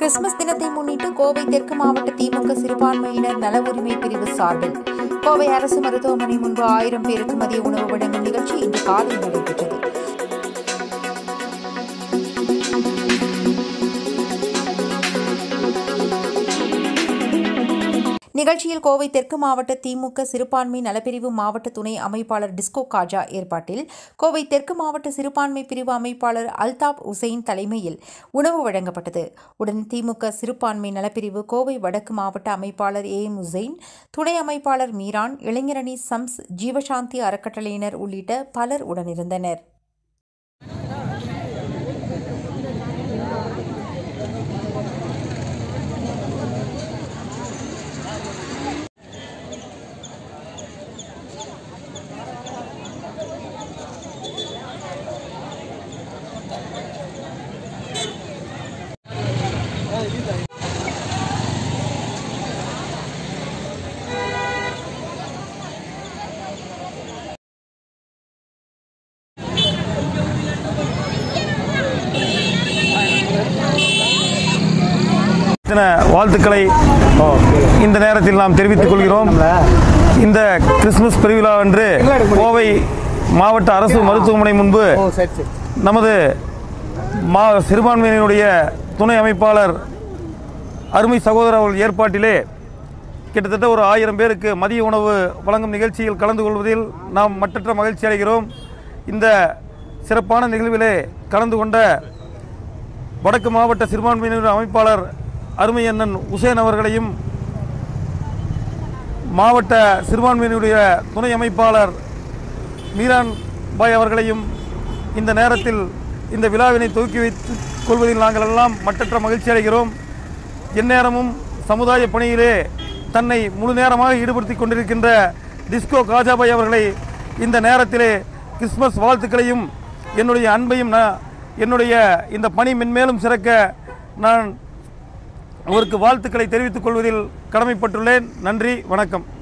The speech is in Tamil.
கிறிஸ்துமஸ் தினத்தை முன்னிட்டு கோவை தெற்கு மாவட்ட திமுக சிறுபான்மையினர் நல உரிமை பிரிவு சார்பில் கோவை அரசு மருத்துவமனை முன்பு ஆயிரம் பேருக்கு மதிய உணவு வழங்கும் நிகழ்ச்சி இன்று காலை நடைபெற்றது நிகழ்ச்சியில் கோவை தெற்கு மாவட்ட திமுக சிறுபான்மை நலப்பிரிவு மாவட்ட துணை அமைப்பாளர் டிஸ்கோ காஜா ஏற்பாட்டில் கோவை தெற்கு மாவட்ட சிறுபான்மை பிரிவு அமைப்பாளர் அல்தாப் உசைன் தலைமையில் உணவு வழங்கப்பட்டது உடன் திமுக சிறுபான்மை நலப்பிரிவு கோவை வடக்கு மாவட்ட அமைப்பாளர் ஏ எம் உசைன் துணை அமைப்பாளர் மீரான் இளைஞரணி சம்ஸ் ஜீவசாந்தி அறக்கட்டளையினர் உள்ளிட்ட பலர் உடனிருந்தனர் தின வாழ்த்துக்களை இந்த நேரத்தில் நாம் தெரிவித்துக் கொள்கிறோம் இந்த கிறிஸ்துமஸ் பெருவிழா அன்று கோவை மாவட்ட அரசு மருத்துவமனை முன்பு நமது மா சிறுபான்மையினுடைய துணை அமைப்பாளர் அருமை சகோதரர் அவர்கள் ஏற்பாட்டிலே கிட்டத்தட்ட ஒரு ஆயிரம் பேருக்கு மதிய உணவு வழங்கும் நிகழ்ச்சியில் கலந்து கொள்வதில் நாம் மற்றற்ற மகிழ்ச்சி அடைகிறோம் இந்த சிறப்பான நிகழ்விலே கலந்து கொண்ட வடக்கு மாவட்ட சிறுபான்மையினர் அமைப்பாளர் அருமை அண்ணன் உசேன் அவர்களையும் மாவட்ட சிறுபான்மையினுடைய துணை அமைப்பாளர் மீரான் பாய் அவர்களையும் இந்த நேரத்தில் இந்த விழாவினை துவக்கி வைத்துக் கொள்வதில் நாங்கள் எல்லாம் மற்றற்ற மகிழ்ச்சி அடைகிறோம் எந்நேரமும் சமுதாய பணியிலே தன்னை முழு நேரமாக ஈடுபடுத்திக் கொண்டிருக்கின்ற டிஸ்கோ காஜாபாய் அவர்களை இந்த நேரத்திலே கிறிஸ்மஸ் வாழ்த்துக்களையும் என்னுடைய அன்பையும் நான் என்னுடைய இந்த பணி மென்மேலும் சிறக்க நான் அவருக்கு வாழ்த்துக்களை தெரிவித்துக் கொள்வதில் கடமைப்பட்டுள்ளேன் நன்றி வணக்கம்